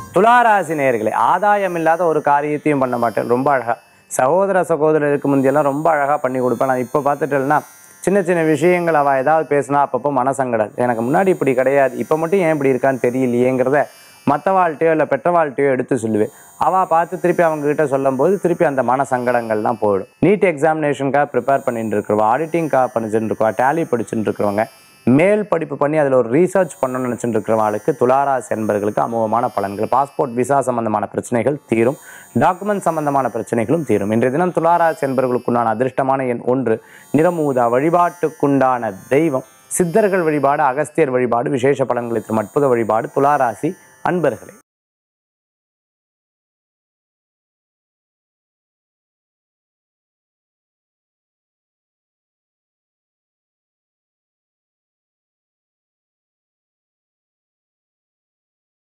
துளாராசி நேயர்களே ஆதாயம் இல்லாத ஒரு காரியத்தையும் பண்ண மாட்டேன் ரொம்ப அழகா சகோதர சகோதரருக்கு முந்தியெல்லாம் ரொம்ப அழகா பண்ணி கொடுப்பேன் நான் இப்போ பார்த்துட்டேன்னா சின்ன சின்ன விஷயங்கள் அவள் ஏதாவது பேசினா அப்பப்போ மனசங்கடம் எனக்கு முன்னாடி இப்படி கிடையாது இப்போ மட்டும் ஏன் இப்படி இருக்கான்னு தெரியலையேங்கிறத மற்றவாழ்கிட்டையோ இல்லை பெற்றவாழ்கிட்டையோ எடுத்து சொல்லுவேன் அவள் பார்த்து திருப்பி அவங்க கிட்ட சொல்லும்போது திருப்பி அந்த மன சங்கடங்கள்லாம் போயிடும் நீட் எக்ஸாமினேஷனுக்காக ப்ரிப்பேர் பண்ணிட்டு இருக்கிறவா ஆடிட்டிங்காக படிச்சுட்டு இருக்கவா டேலி படிச்சுட்டு இருக்கிறவங்க மேல் படிப்பு பண்ணி அதில் ஒரு ரீசர்ச் பண்ணணும்னு நினச்சிட்டு இருக்கிறவங்களுக்கு துளாராசி என்பர்களுக்கு அமோகமான பலன்கள் பாஸ்போர்ட் விசா சம்பந்தமான பிரச்சனைகள் தீரும் டாக்குமெண்ட் சம்பந்தமான பிரச்சனைகளும் தீரும் இன்றைய தினம் துளாராசி என்பர்களுக்குண்டான அதிர்ஷ்டமான எண் ஒன்று நிறமூதா வழிபாட்டுக்குண்டான தெய்வம் சித்தர்கள் வழிபாடு அகஸ்தியர் வழிபாடு விசேஷ பலன்களை தரும் அற்புத வழிபாடு துளாராசி அன்பர்களே